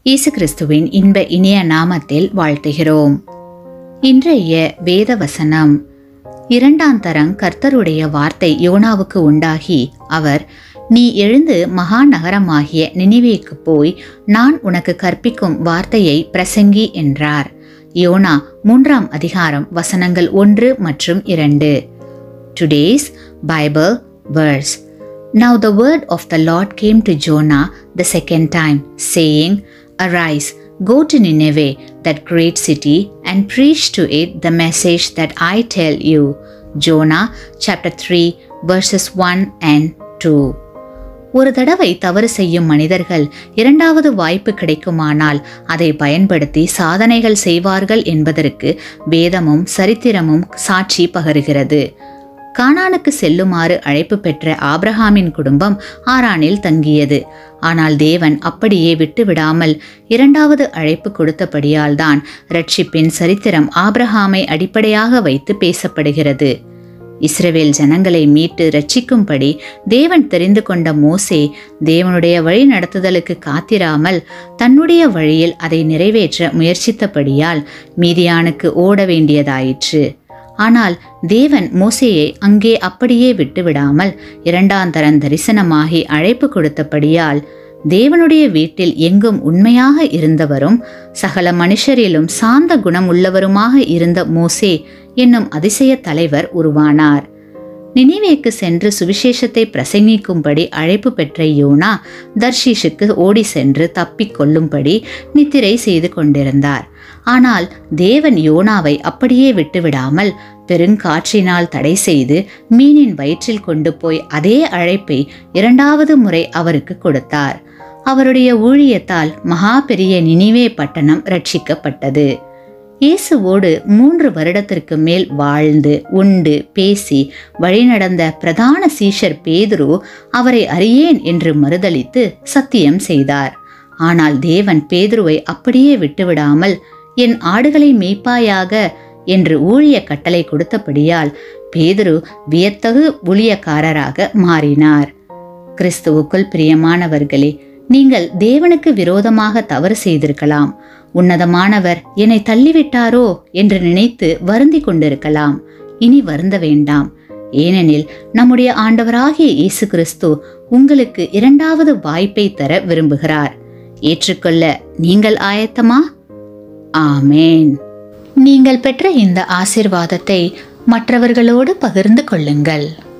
இயேசு கிறிஸ்துவின் இன்ப இனிய நாமத்தில் வாழ்த்துகிறோம் இன்றைய வேத வசனம் இரண்டாம் தரங் கர்த்தருடைய வார்த்தை யோனாவுக்கு உண்டாகி அவர் நீ எழுந்து மகா நகரமாகிய நினிவேக்கு போய் நான் உனக்கு கற்பிக்கும் வார்த்தையை பிரசங்கி என்றார் யோனா மூன்றாம் அதிகாரம் வசனங்கள் ஒன்று மற்றும் இரண்டு today's Bible verse Now the word of the Lord came to Jonah the second time, saying, Arise, go to Nineveh, that great city, and preach to it the message that I tell you. Jonah chapter 3, verses 1 and 2. ஒரு தடவை தவறு செய்யும் மனிதர்கள் இரண்டாவது வாய்ப்பு கிடைக்குமானால் அதை பயன்படுத்தி சாதனைகள் செய்வார்கள் என்பதற்கு வேதமும் சரித்திரமும் சாட்சி பகருகிறது கானானுக்கு செல்லுமாறு அழைப்பு பெற்ற ஆபிரஹாமின் குடும்பம் ஆரானில் தங்கியது ஆனால் தேவன் அப்படியே விட்டுவிடாமல் இரண்டாவது அழைப்பு கொடுத்தபடியால் தான் ரட்சிப்பின் சரித்திரம் ஆபிரஹாமை அடிப்படையாக வைத்து பேசப்படுகிறது இஸ்ரவேல் ஜனங்களை மீட்டு ரட்சிக்கும்படி தேவன் தெரிந்து கொண்ட மோசே தேவனுடைய வழி நடத்துதலுக்கு காத்திராமல் தன்னுடைய வழியில் அதை நிறைவேற்ற முயற்சித்தபடியால் மீதியானுக்கு ஓட வேண்டியதாயிற்று ஆனால் தேவன் மோசேயை அங்கே அப்படியே விட்டுவிடாமல் இரண்டாம் தரன் தரிசனமாகி அழைப்பு கொடுத்தபடியால் தேவனுடைய வீட்டில் எங்கும் உண்மையாக இருந்தவரும் சகல மனுஷரிலும் சாந்த குணம் உள்ளவருமாக இருந்த மோசே என்னும் அதிசய தலைவர் உருவானார் நினைவேக்கு சென்று சுவிசேஷத்தை பிரசங்கிக்கும்படி அழைப்பு பெற்ற யோனா தர்ஷீஷுக்கு ஓடி சென்று தப்பிக் கொள்ளும்படி நித்திரை செய்து கொண்டிருந்தார் ஆனால் தேவன் யோனாவை அப்படியே விட்டுவிடாமல் பெருங்காற்றினால் தடை செய்து மீனின் வயிற்றில் கொண்டு போய் அதே அழைப்பை இரண்டாவது முறை அவருக்கு கொடுத்தார் அவருடைய ஊழியத்தால் மகா பெரிய நினிவே பட்டணம் ரட்சிக்கப்பட்டது இயேசுவோடு மூன்று வருடத்திற்கு மேல் வாழ்ந்து உண்டு பேசி வழிநடந்த பிரதான சீஷர் பேதுரு அவரை அறியேன் என்று மறுதளித்து சத்தியம் செய்தார் ஆனால் தேவன் பேதுருவை அப்படியே விட்டுவிடாமல் என் ஆடுகளை மேய்ப்பாயாக என்று ஊழிய கட்டளை கொடுத்தபடியால் பேதுரு வியத்தகு ஊழியக்காரராக மாறினார் கிறிஸ்துவுக்குள் பிரியமானவர்களே நீங்கள் தேவனுக்கு விரோதமாக தவறு செய்திருக்கலாம் உன்னதமானவர் என்னை தள்ளிவிட்டாரோ என்று நினைத்து வருந்தி கொண்டிருக்கலாம் இனி வருந்த வேண்டாம் ஏனெனில் நம்முடைய ஆண்டவராகிய இயேசு கிறிஸ்து உங்களுக்கு இரண்டாவது வாய்ப்பை தர விரும்புகிறார் ஏற்றுக்கொள்ள நீங்கள் ஆயத்தமா ஆமேன் நீங்கள் பெற்ற இந்த ஆசிர்வாதத்தை மற்றவர்களோடு பகிர்ந்து கொள்ளுங்கள்